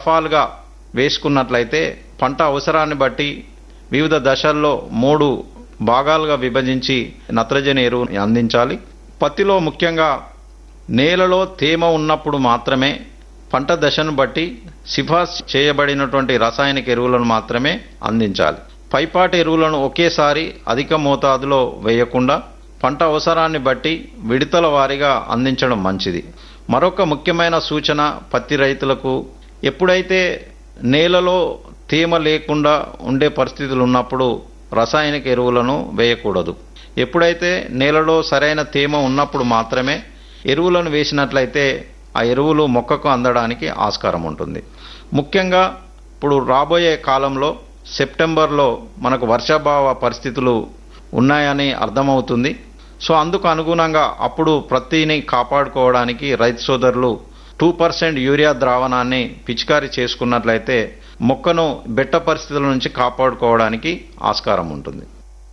దఫాలుగా వేసుకున్నట్లయితే పంట అవసరాన్ని బట్టి వివిధ దశల్లో మూడు భాగాలుగా విభజించి నత్రజని ఎరువు అందించాలి పత్తిలో ముఖ్యంగా నేలలో తేమ ఉన్నప్పుడు మాత్రమే పంట దశను బట్టి సిఫార్సు చేయబడినటువంటి రసాయనిక ఎరువులను మాత్రమే అందించాలి పైపాటి ఎరువులను ఒకేసారి అధిక మోతాదులో వేయకుండా పంట అవసరాన్ని బట్టి విడతల వారీగా అందించడం మంచిది మరొక ముఖ్యమైన సూచన పత్తి రైతులకు ఎప్పుడైతే నేలలో తేమ లేకుండా ఉండే పరిస్థితులు ఉన్నప్పుడు రసాయనిక ఎరువులను వేయకూడదు ఎప్పుడైతే నేలలో సరైన తేమ ఉన్నప్పుడు మాత్రమే ఎరువులను వేసినట్లయితే ఆ ఎరువులు మొక్కకు అందడానికి ఆస్కారం ఉంటుంది ముఖ్యంగా ఇప్పుడు రాబోయే కాలంలో సెప్టెంబర్లో మనకు వర్షాభావ పరిస్థితులు ఉన్నాయని అర్థమవుతుంది సో అందుకు అనుగుణంగా అప్పుడు ప్రత్తిని కాపాడుకోవడానికి రైతు సోదరులు టూ పర్సెంట్ యూరియా ద్రావణాన్ని పిచికారీ చేసుకున్నట్లయితే మొక్కను బెట్ట పరిస్థితుల నుంచి కాపాడుకోవడానికి ఆస్కారం ఉంటుంది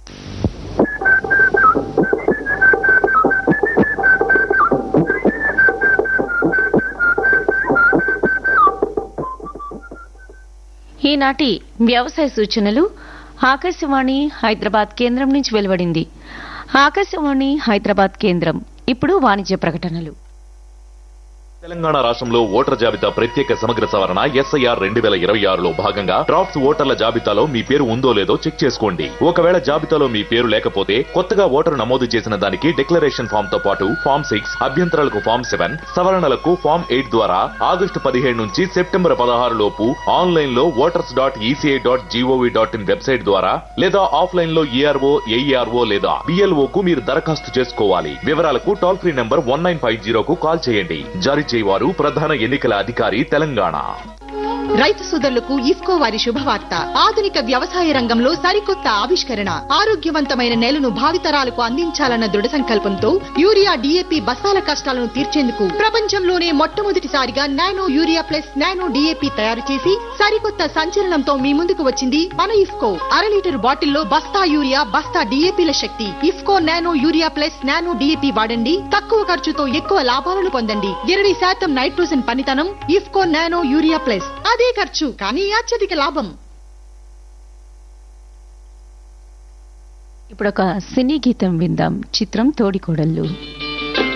ఈనాటి వ్యవసాయ సూచనలు ఆకాశవాణి హైదరాబాద్ కేంద్రం నుంచి వెలువడింది ఆకాశవాణి హైదరాబాద్ కేంద్రం ఇప్పుడు వాణిజ్య ప్రకటనలు తెలంగాణ రాష్ట్రంలో ఓటర్ జాబితా ప్రత్యేక సమగ్ర సవరణ ఎస్ఐఆర్ రెండు వేల ఇరవై ఆరులో భాగంగా డ్రాఫ్ట్స్ ఓటర్ల జాబితాలో మీ పేరు ఉందో లేదో చెక్ చేసుకోండి ఒకవేళ జాబితాలో మీ పేరు లేకపోతే కొత్తగా ఓటరు నమోదు చేసిన దానికి డిక్లరేషన్ ఫామ్ తో పాటు ఫామ్ సిక్స్ అభ్యంతరాలకు ఫామ్ సెవెన్ సవరణలకు ఫామ్ ఎయిట్ ద్వారా ఆగస్టు పదిహేడు నుంచి సెప్టెంబర్ పదహారు లోపు ఆన్లైన్ లో voters dot ECI dot GOV dot in website ద్వారా లేదా ఆఫ్లైన్ లో ఈఆర్ఓ ఏఈఆర్ఓ లేదా బిఎల్ఓ కు మీరు దరఖాస్తు చేసుకోవాలి వివరాలకు toll free number one nine five జీరోకు కాల్ చేయండి జారీ చేయవారు ప్రధాన ఎన్నికల అధికారి తెలంగాణ రైతు సోదరులకు ఇఫ్కో వారి శుభవార్త ఆధునిక వ్యవసాయ రంగంలో సరికొత్త ఆవిష్కరణ ఆరోగ్యవంతమైన నేలను భావితరాలకు అందించాలన్న దృఢ సంకల్పంతో యూరియా డిఏపి బస్తాల కష్టాలను తీర్చేందుకు ప్రపంచంలోనే మొట్టమొదటిసారిగా nano urea plus nano DAP తయారు చేసి సరికొత్త సంచలనంతో మీ ముందుకు వచ్చింది మన ఇఫ్కో అర లీటర్ బాటిల్లో బస్తా యూరియా బస్తా డిఏపిల శక్తి IFFCO nano urea plus nano DAP వాడండి తక్కువ ఖర్చుతో ఎక్కువ లాభాలను పొందండి ఇరవై శాతం నైట్రోజన్ పనితనం ఇఫ్కో నానో యూరియా ప్లస్ అదే ఖర్చు కానీ అత్యధిక లాభం ఇప్పుడు ఒక సినీ గీతం విందాం చిత్రం తోడికోడళ్ళు